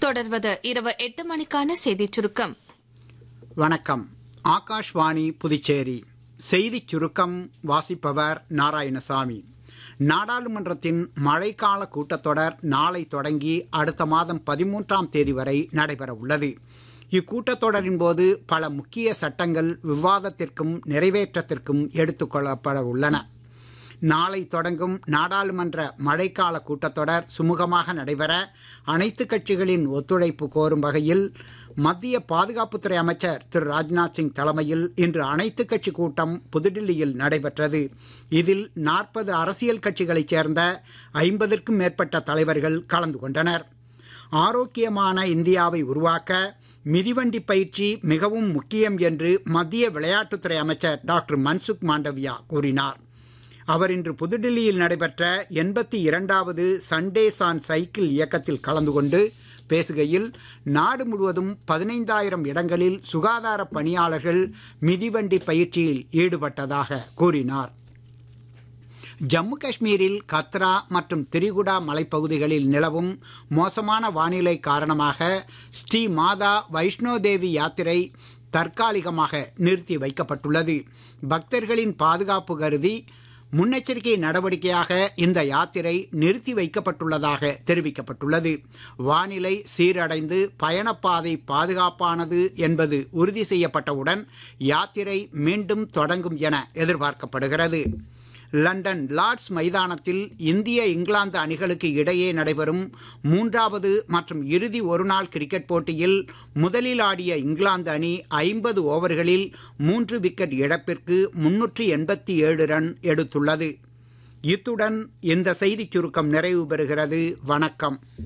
தொடர்வது இரவு எட்டு மணிக்கான செய்திச் சுருக்கம் வணக்கம் ஆகாஷ்வாணி புதுச்சேரி செய்திச் சுருக்கம் வாசிப்பவர் நாராயணசாமி நாடாளுமன்றத்தின் மழைக்கால கூட்டத்தொடர் நாளை தொடங்கி அடுத்த மாதம் பதிமூன்றாம் தேதி வரை நடைபெற உள்ளது இக்கூட்டத்தொடரின் போது பல முக்கிய சட்டங்கள் விவாதத்திற்கும் நிறைவேற்றத்திற்கும் எடுத்துக்கொள்ளப்பட உள்ளன நாளை தொடங்கும் நாடாளுமன்ற மழைக்கால கூட்டத்தொடர் சுமூகமாக நடைபெற அனைத்து கட்சிகளின் ஒத்துழைப்பு கோரும் வகையில் மத்திய பாதுகாப்புத்துறை அமைச்சர் திரு ராஜ்நாத் சிங் தலைமையில் இன்று அனைத்து கட்சி கூட்டம் புதுடில்லியில் நடைபெற்றது இதில் நாற்பது அரசியல் கட்சிகளைச் சேர்ந்த ஐம்பதற்கும் மேற்பட்ட தலைவர்கள் கலந்து கொண்டனர் ஆரோக்கியமான இந்தியாவை உருவாக்க மிதிவண்டி பயிற்சி மிகவும் முக்கியம் என்று மத்திய விளையாட்டுத்துறை அமைச்சர் டாக்டர் மன்சுக் மாண்டவியா கூறினார் அவர் இன்று புதுடில்லியில் நடைபெற்ற எண்பத்தி இரண்டாவது சண்டேஸ் ஆன் சைக்கிள் இயக்கத்தில் கலந்து கொண்டு பேசுகையில் நாடு முழுவதும் பதினைந்தாயிரம் இடங்களில் சுகாதார பணியாளர்கள் மிதிவண்டி பயிற்சியில் ஈடுபட்டதாக கூறினார் ஜம்மு காஷ்மீரில் கத்ரா மற்றும் திரிகுடா மலைப்பகுதிகளில் நிலவும் மோசமான வானிலை காரணமாக ஸ்ரீ மாதா வைஷ்ணோதேவி யாத்திரை தற்காலிகமாக நிறுத்தி வைக்கப்பட்டுள்ளது பக்தர்களின் பாதுகாப்பு கருதி முன்னெச்சரிக்கை நடவடிக்கையாக இந்த யாத்திரை நிறுத்தி வைக்கப்பட்டுள்ளதாக தெரிவிக்கப்பட்டுள்ளது வானிலை சீரடைந்து பயணப்பாதை பாதுகாப்பானது என்பது உறுதி செய்யப்பட்டவுடன் யாத்திரை மீண்டும் தொடங்கும் என எதிர்பார்க்கப்படுகிறது லண்டன் லார்ட்ஸ் மைதானத்தில் இந்திய இங்கிலாந்து அணிகளுக்கு இடையே நடைபெறும் மூன்றாவது மற்றும் இறுதி ஒருநாள் கிரிக்கெட் போட்டியில் முதலில் ஆடிய இங்கிலாந்து அணி ஐம்பது ஓவர்களில் மூன்று விக்கெட் இழப்பிற்கு முன்னூற்றி எண்பத்தி ஏழு ரன் எடுத்துள்ளது இத்துடன் இந்த செய்திச் சுருக்கம் நிறைவு பெறுகிறது வணக்கம்